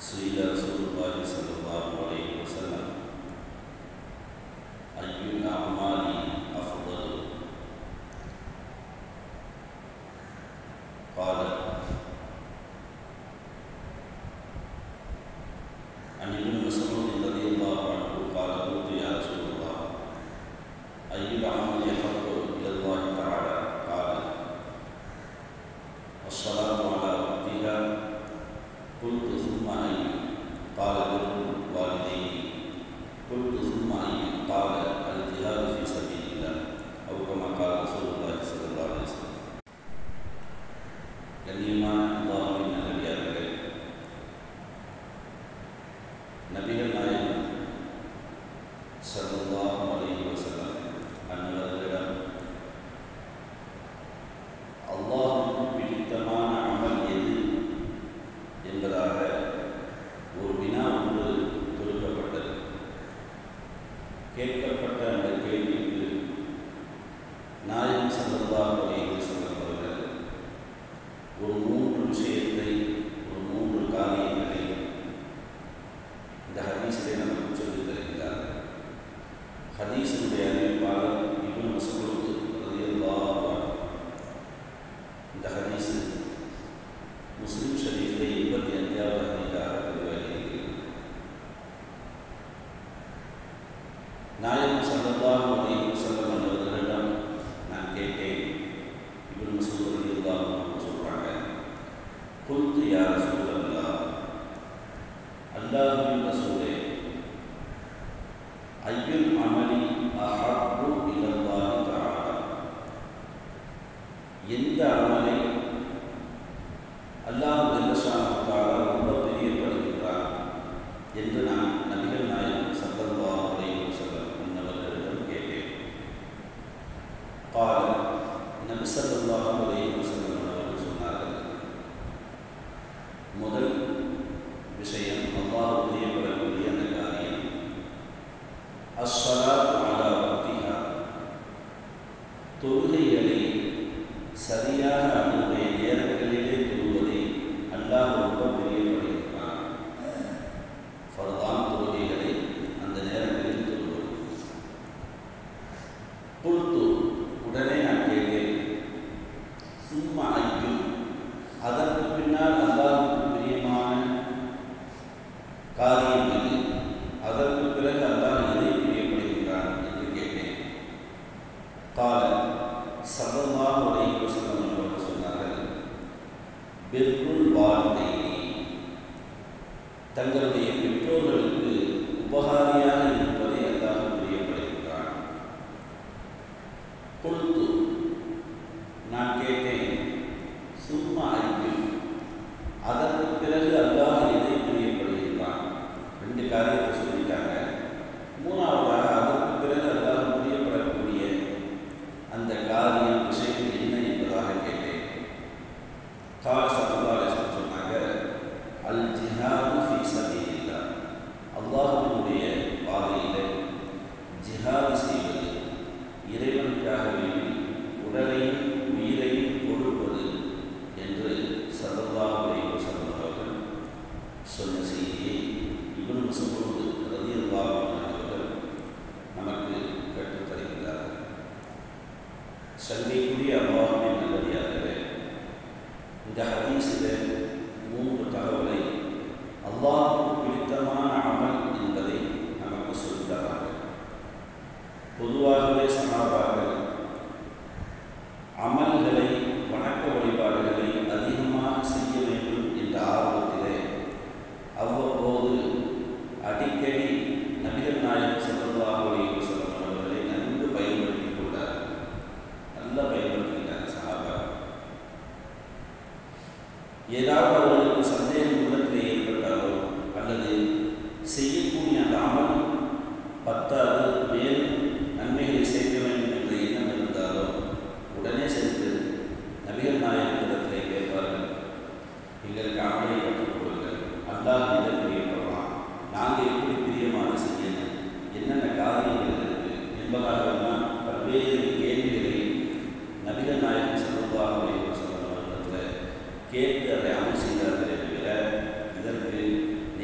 سئل رسول الله صلى الله عليه وسلم أي الأعمال أفضل قال عن ابن مسعود رضي الله عنه قال قلت يا رسول الله أي العمل أحب إلى الله تعالى قال الصلاة على وقتها قلت ثم أي قال بر الوالدين قلت ثم أي قال الجهاد في سبيل الله أو كما قال رسول الله صلى الله عليه وسلم கண்ணியமான அல்லாஹின் நல்லடியார்களே நபிகள் நாயகம் ஸல்லல்லாஹு அலைஹி வஸல்லம் அன்னவர்களிடம் அல்லாஹுக்கு பிடித்தமான அமல் எது என்பதாக ஒரு வினா ஒன்று தொடுக்கப்பட்டது கேட்கப்பட்ட அந்த கேள்விக்கு நாயகம் ஸல்லல்லாஹு அலைஹி வஸல்லம் அவர்கள் ஒரு மூன்று விஷயத்தை ஒரு மூன்று காரியங்களை இந்த ஹதீஸிலே நமக்கு சொல்லித் தருகிறார்கள் ஹதீஸினுடைய அறிவிப்பாளர் இப்னு மஸ்ஊத் ரலியல்லாஹு அன்ஹு இந்த ஹதீஸ் முஸ்லிம் ஷரீஃபிலே எண்பத்தி அஞ்சாவது ஹதீஸாக பதிவாகியிருக்கிறது நாயகம் ஸல்லல்லாஹு அலைஹி வஸல்லம் அவர்களிடம் நான் கேட்டேன் இப்னு மஸ்ஊத் ரலியல்லாஹு அன்ஹு சொல்றாங்க குல்து யா ரசூலல்லாஹ் அல்லாஹ்வின் ரசூலே ஐயுல் அமலி அஹப்பு இலல்லாஹி தஆலா எந்த அமலை அல்லாஹ் ஜல்லஷானஹு தஆலா ரொம்ப பிரியப்படுகின்றார் என்று நான் நபிகள் நாயகம் ஸல்லல்லாஹு அலைஹி வஸல்லம் அன்னவர்களிடம் கேட்டேன் قال நபி ஸல்லல்லாஹு அலைஹி வஸல்லம் அவர்கள் சொன்னார்கள் முதல் விஷயம் அல்லாஹ் பிரியப்படக்கூடிய அந்த காரியம் அஸ்ஸலாத்து அலா வக்திஹா தொழுகைகளை சரியாக அதனுடைய நேரங்களிலே தொழுவதை அல்லாஹ் ரொம்ப பிரியப்படுகின்றான் ஃபர்தான் தொழுகைகளை அந்த நேரங்களில் தொழுவது புல்து உடனே நான் கேட்டேன் சும்மா ஐயும் அதற்கு பின்னால் அல்லாஹுக்கு பிரியமான காரியம் இது அதற்கு பிறகு அல்லாஹ் எதை பிரியப்படுகின்றான் என்று கேட்டேன் கால சல்லல்லாஹு அலைஹி வஸல்லம் அவர்கள் சொன்னார்கள் பிர்ருல் வாலிதைனி தங்களுடைய பெற்றோர்களுக்கு உபகாரியாக இருப்பதை அல்லாஹ் பிரியப்படுகின்றான் குல்து நான் கேட்டேன் சும்மா ஐயும் அதற்கு பிறகு அல்லாஹ் எதை பிரியப்படுகின்றான் ரெண்டு காரியத்தை சொல்லிட்டாங்க மூணாவதாக அதற்கு பிறகு அல்லாஹ் பிரியப்படக்கூடிய அந்த காரியம் விஷயம் என்ன என்பதாக கேட்டேன் கால சல்லாஹ் சொன்னாங்க அல் ஜிஹாது ஃபி சபீலில்லா அல்லாஹுவினுடைய பாதையில் ஜிஹாது செய்வது இறைவனுக்காக வேண்டி உடலையும் உயிரையும் கொடுப்பது என்று சல்லல்லாஹு அலைஹி வஸல்லம் அவர்கள் சொன்ன செய்தியை இப்னு மஸ்ஊத் ரலியல்லாஹு அன்ஹு அவர்கள் நமக்கு கற்றுத் தருகிறார்கள் சங்கைக்குரிய அல்லாஹுவின் நல்லடியார்களே இந்த ஹதீஸில் மூன்று தகவலை அல்லாஹுக்கு பிடித்தமான அமல் என்பதை நமக்கு சொல்லித் தராங்க பொதுவாகவே சமாபாக்கள் அமல்களை வணக்க வழிபாடுகளை அதிகமாக செய்ய வேண்டும் என்ற ஆர்வத்திலே அவ்வப்போது அடிக்கடி நபிகள் நாயகம் ஸல்லல்லாஹு அலைஹி வஸல்லம் அவர்களை நன்கு பயன்படுத்திக் கொண்டார்கள் நல்லா பயன்படுத்திக்கிட்டாங்க சஹாபா ஏதாவது அவர்களுக்கு சந்தேகம் உள்ளத்தில் ஏற்பட்டாலோ அல்லது செய்யக்கூடிய அந்த அமல் பத்தாது மேல் நன்மைகளை சேர்க்க வேண்டும் என்ற எண்ணம் இருந்தாலோ உடனே சென்று நபிகள் நாயகத்திடத்திலே கேட்பார்கள் எங்களுக்கு அமலை கற்றுக் கொடுங்கள் அல்லாஹ் எதை பிரியப்படுறான் நாங்கள் எப்படி பிரியமாக செய்யணும் என்னென்ன காரியங்கள் இருக்கு என்பதாகலாம் பல்வேறு கேள்விகளை நபிகள் நாயகம் ஸல்லல்லாஹு அலைஹி வஸல்லம் அவர்களிடத்தில் கேட்டு அதை அமல் செய்தார்களே தவிர இதற்கு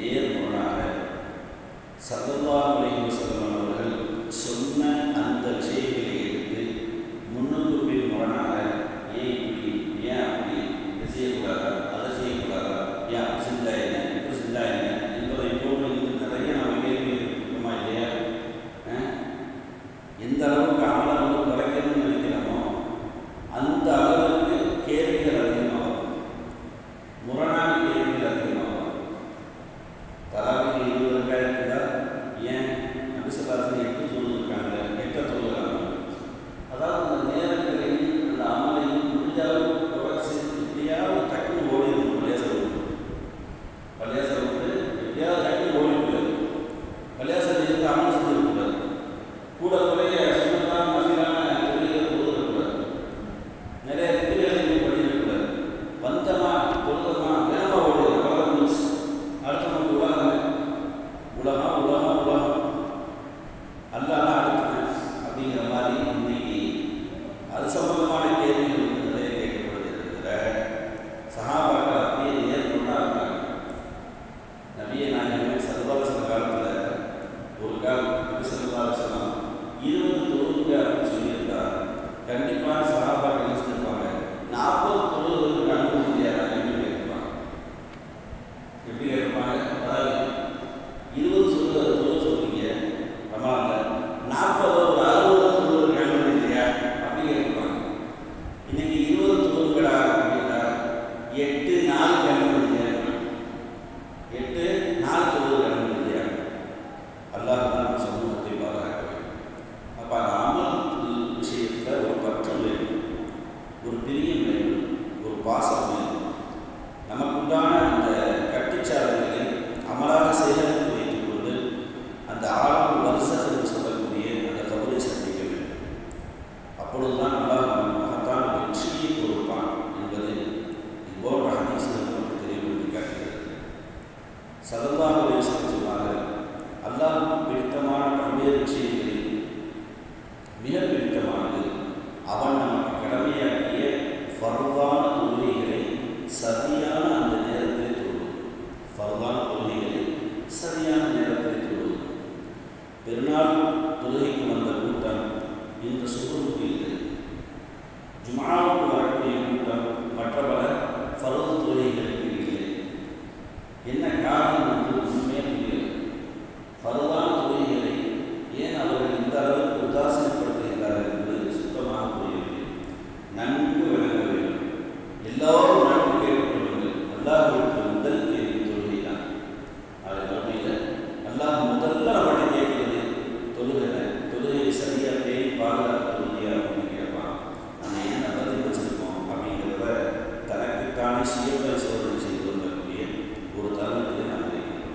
வாசம் நமக்குண்டான அந்த கட்டுச்சாதங்களை அமலாக சேகரித்து வைத்துக் கொண்டு அந்த ஆறு வருஷம் என்று சொல்லக்கூடிய அந்த கபரை சந்திக்க வேண்டும் அப்பொழுதுதான் அல்லாஹ் நமக்கு மகத்தான வெற்றியை கொடுப்பான் என்பது இதுபோன்ற ஹதீஸ்கள் நமக்கு தெளிவுபடுத்தி காட்டுகிறது சதல்லாஹ் அலைஹிஸ்ஸலாம் சொன்னார்கள் அல்லாஹ்வுக்கு பிடித்தமான பல்வேறு விஷயங்களில் மிக பிடித்தமானது அவன் நமக்கு கடமையாக்கிய ஃபர்வான தொழுகைகளை சரியான அந்த நேரத்தில் தொழுவது ஃபர்வான தொழுகைகளை சரியான நேரத்தில் தொழுவது பெருநாள் தொழுகைக்கு வந்த கூட்டம் இன்று சுகுருக்கு இல்லை ஜுமாவுக்கு வரக்கூடிய கூட்டம் மற்ற பல ஃபர்து தொழுகைகளுக்கு இல்லை என்ன காரணம் என்று உண்மையே புரியல ஃபர்தான தொழுகைகளை ஏன் அவர்கள் இந்த அளவுக்கு உதாசீனப்படுத்துகின்றார்கள் என்பது சுத்தமாக புரியவில்லை நன்கு விளங்க வேண்டும் எல்லோரும் நன்கு கேட்டுக்கொள்ளுங்கள் அல்லாஹ்விற்கு முதல் கேள்வி தொழுகை தான் அது மறுமையில் அல்லாஹ் முதல்ல நம்மகிட்ட கேட்கிறது தொழுகை தொழுகையை சரியாக பேணி பாதுகாப்பு தொழுகையா அப்படின்னு கேட்பான் நம்ம என்ன பதில் வச்சிருக்கோம் அப்படிங்கிறத தனக்குத்தானே சுய பரிசோதனை செய்து கொள்ளக்கூடிய ஒரு தருணத்தில் நாம் இருக்கிறோம்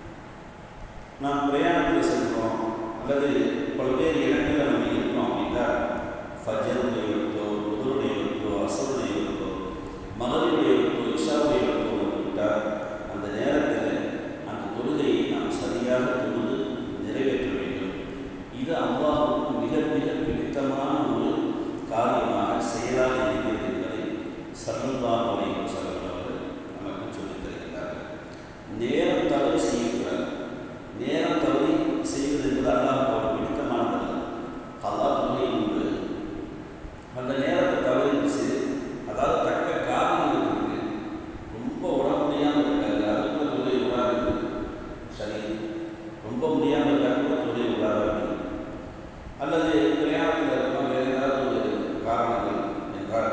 நாம் பிரயாணத்தில் செல்கிறோம் அல்லது பல்வேறு இடங்களில் நம்ம இருக்கிறோம் அப்படின்னா ஃபஜருடைய விட்டோ உதருடைய விட்டோ அசருடைய விட்டோ மகனுடைய விட்டோ இஷாவுடைய விட்டோ வந்து விட்டால் அந்த நேரத்தில் அந்த தொழுகையை நாம் சரியாக தொழுது நிறைவேற்ற வேண்டும் இது அல்லாஹுக்கு மிக மிக பிடித்தமான ஒரு காரியமாக செயலாக இருக்கிறது என்பதை சல்லல்லாஹு அலைஹி வஸல்லம் அவர்கள் நமக்கு சொல்லித் தருகிறார்கள் நேரம் தவறி செய்யக்கூடாது நேரம் தவறி செய்வது என்பது அல்லாஹ் ஒரு பிடித்தமானதல்ல அல்லா தொகை உண்டு அந்த நேரத்தை தவறிச்சு அதாவது தக்க காரணங்கள் இருக்கு ரொம்ப உடம்பு முடியாமல் இருக்காது அதுக்குள்ள தொகை விடாது சரி ரொம்ப முடியாமல் இருக்கா கூட தொகை விடாது அப்படின்னு அல்லது பிரயாணத்தில் இருக்கோம் வேறு ஏதாவது ஒரு காரணங்கள் என்றால்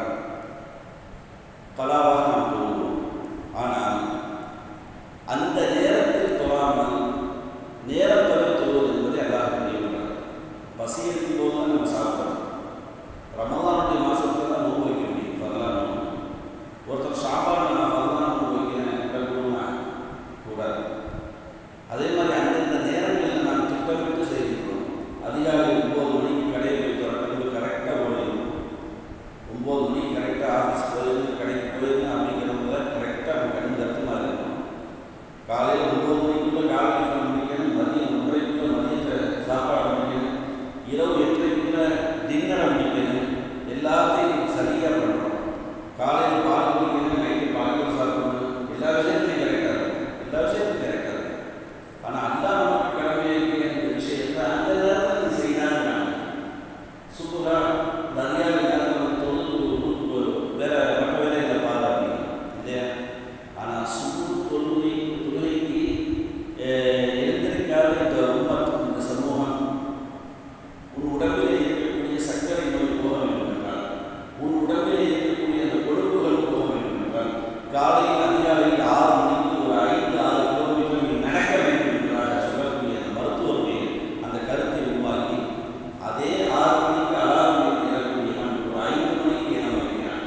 கலாவாக நாம் தொழுவோம் ஆனால் அந்த நேரத்தில் தொழாமல் நேரம் தவிர தொழுவது என்பதை அல்லாஹ் புரியப்படாது பசி இருக்கும் போது தான் நம்ம சாப்பிடணும் ரமலானுடைய மாதத்துல தான் நோன்பு வைக்க முடியும் ஃபர்லான் நோன்பு ஒருத்தர் ஷாபான் நான் ஃபர்லான் நோன்பு வைக்கிறேன் கூடமா கூடாது அதே மாதிரி அந்தந்த நேரங்களில் நாம் திட்டமிட்டு செய்கிறோம் அதிகாலை ஒம்பது மணிக்கு கடையை போய் திறக்கிறது கரெக்டாக ஓடிடும் ஒம்பது மணிக்கு கரெக்டாக ஆஃபீஸ் போயிருந்து கடைக்கு போயிருந்து அப்படிங்கிறவங்க கரெக்டாக அவங்க கண்ணு கருத்துமாக இருக்கணும் காலையில் ஒம்பது மணிக்குள்ளே காலை டிஃபன் முடிக்கணும் மதியம் ஒன்றரைக்குள்ளே மதியத்தை சாப்பாடு முடிக்கணும் இரவு எட்டரைக்குள்ளே டின்னரை முடிக்கணும் எல்லாத்தையும் சரியாக பண்ணுறோம் காலையில் பால் குடிக்கணும் நைட்டு பால் சாப்பிடணும் எல்லா விஷயத்துலையும் கரெக்டாக இருக்கும் எல்லா விஷயத்துலையும் கரெக்டாக இருக்கும் ஆனால் அல்லா நமக்கு கடமையாக இந்த விஷயத்தை அந்த நேரத்தில் நீ செய்யலான்னு சுப்புரா நிறையா நேரம் தொழுது வேற மற்ற வேலைகளை பாரு அப்படின்னு இல்லையா ஆனால் சுப்பு தொழுகை தொழுகைக்கு எழுந்திருக்காத இந்த உம்மத் இந்த சமூகம் உன் உடம்பில் இருக்கக்கூடிய சர்க்கரை நோய் போக வேண்டும் என்றால் உன் உடம்பில் இருக்கக்கூடிய அந்த கொழுப்புகள் போக வேண்டும் என்றால் காலையில் அதிகாலையில் ஆறு மணிக்கு ஒரு ஐந்து ஆறு கிலோமீட்டர் நீ நடக்க வேண்டும் என்றால் சொல்லக்கூடிய அந்த மருத்துவருடைய அந்த கருத்தை உருவாக்கி அதே ஆறு மணிக்கு அலாரம் வைத்து எழக்கூடிய நாம் ஒரு ஐந்து மணிக்கு நம்ம வைக்கிறான்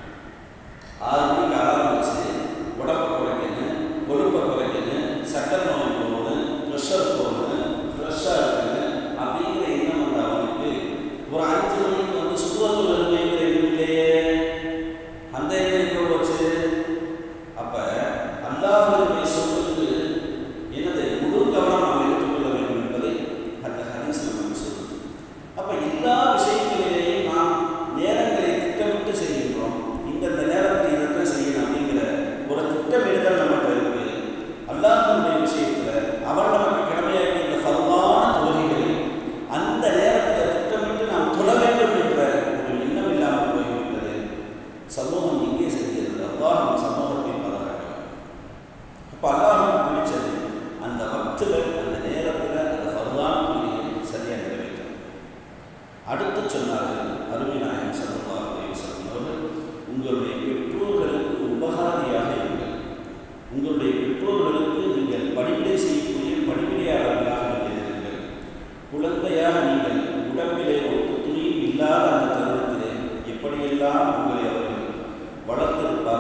ஆறு மணிக்கு அலாரம் வச்சு உடம்பை குறைக்கணும் கொழுப்பை குறைக்கணும் சக்கரை நோய் போகணும் ப்ரெஷர் போகணும் ஃப்ரெஷ்ஷாக இருக்கணும் அப்படிங்கிற எண்ணம் வந்து அவனுக்கு ஒரு அஞ்சு மணிக்கு வந்து சுகத்தில் இருமைங்கிற எண்ணம் இல்லையே அந்த எண்ணம் எங்கே போச்சு அப்போ அல்லாஹுடைய சொல்லுக்கு என்னது முழு கவனம் நாம் எடுத்துக்கொள்ள வேண்டும் என்பதை அந்த ஹதீஸ் நமக்கு சொல்லுது அப்போ எல்லா விஷயங்களிலேயும் நாம் நேரங்களை திட்டமிட்டு செய்கின்றோம் இந்தந்த நேரத்தில் இதைத்தான் செய்யணும் அப்படிங்கிற ஒரு திட்டமிடுதல் நம்மகிட்ட இருக்கு அல்லாஹனுடைய விஷயத்தில் அவர் நமக்கு கடமையாக்கி இந்த ஃபர்வான தொழுகைகளை அந்த நேரத்தில் திட்டமிட்டு நாம் தொழ வேண்டும் என்ற ஒரு எண்ணம் இல்லாமல் போய்விட்டது சமூகம் எங்கே செல்கிறது அல்லாஹ் நம் சமூகத்தை பாதுகாக்கலாம் அப்போ அல்லாஹுக்கு பிடிச்சது அந்த வக்தில் அந்த நேரத்தில் அந்த ஃபர்வான தொழுகையை சரியாக நிறைவேற்றணும் அடுத்து சொன்னார்கள் அருமை நாயகம் சல்லல்லாஹு அலைஹி வஸல்லம் அவர்கள் உங்களுடைய பெற்றோர்களுக்கு உபகாரியாக இருங்கள் உங்களுடைய பெற்றோர்களுக்கு நீங்கள் பணிவிடை செய்யக்கூடிய பணிவிடையாளர்களாக நீங்கள் இருங்கள் குழந்தையாக நீங்கள் உடம்பிலே ஒட்டு துணியும் இல்லாத அந்த தருணத்திலே எப்படியெல்லாம் உங்களை அவர்கள் வளர்த்திருப்பார்கள்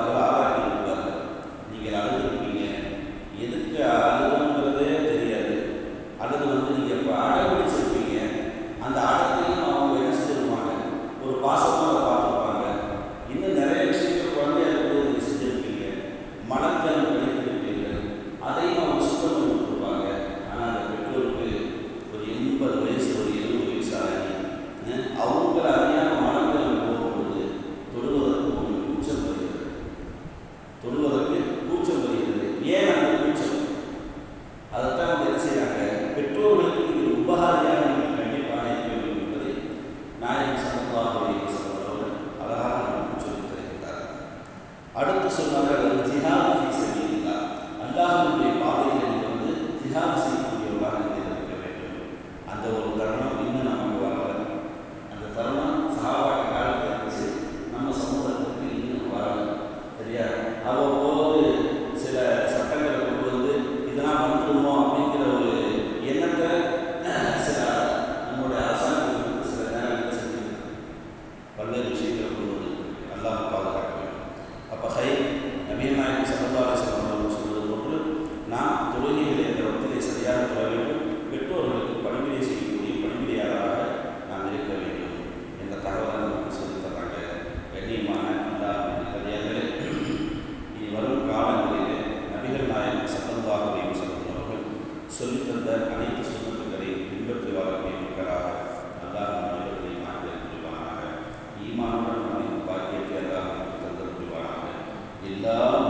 அடுத்து சொன்னார்கள் அது ஜிஹாது ஃபீ சபீலில்லாஹ் அல்லாஹ்வுடைய பாதையில் நீங்கள் வந்து ஜிஹாது செய்யக்கூடியவர்களாக நீங்கள் இருக்க வேண்டும் அந்த ஒரு தருணம் இன்னும் நமக்கு வரல அந்த தருணம் சகாபாட்ட காலத்தில் இருந்துச்சு நம்ம சமூகத்துக்கு இன்னும் வரல சரியா அவ்வப்போது சில சட்டங்களை கொண்டு வந்து இதெல்லாம் வந்துடுமோ அப்படிங்கிற ஒரு எண்ணத்தை சில நம்முடைய அரசாங்கம் வந்து சில நேரங்களில் செஞ்சுருக்கு பல்வேறு விஷயங்களை கொண்டு வந்து அல்லாஹ் பாதுகாக்க வேண்டும் அப்போ ஹை நபீர் நாயகம் சமதாரசன் அவர்கள் சொல்வது போன்று நாம் தொழுகைகளை என்ற வத்திலே சரியாக பெற வேண்டும் பெற்றோர்களுக்கு பணிவிடை செய்யக்கூடிய பணிவிடையாளராக நாம் இருக்க வேண்டும் என்ற தகவலை நமக்கு சொல்லித் தர்றாங்க கண்ணியமான அல்லாஹ் கல்யாணங்களே இனி வரும் காலங்களிலே நபிகள் நாயகம் சம்பந்தாக செல்லும் அவர்கள் சொல்லித் தந்த அனைத்து சுண்ணத்துக்களை பின்பற்றி வாழக்கூடிய மக்களாக அல்லாஹ் நம் அனைவர்களை மாற்றி புரிவானாக ஈமானுடன் நம்மை பாக்கியத்தை அல்லாஹ் நமக்கு தந்த புரிவானாக எல்லா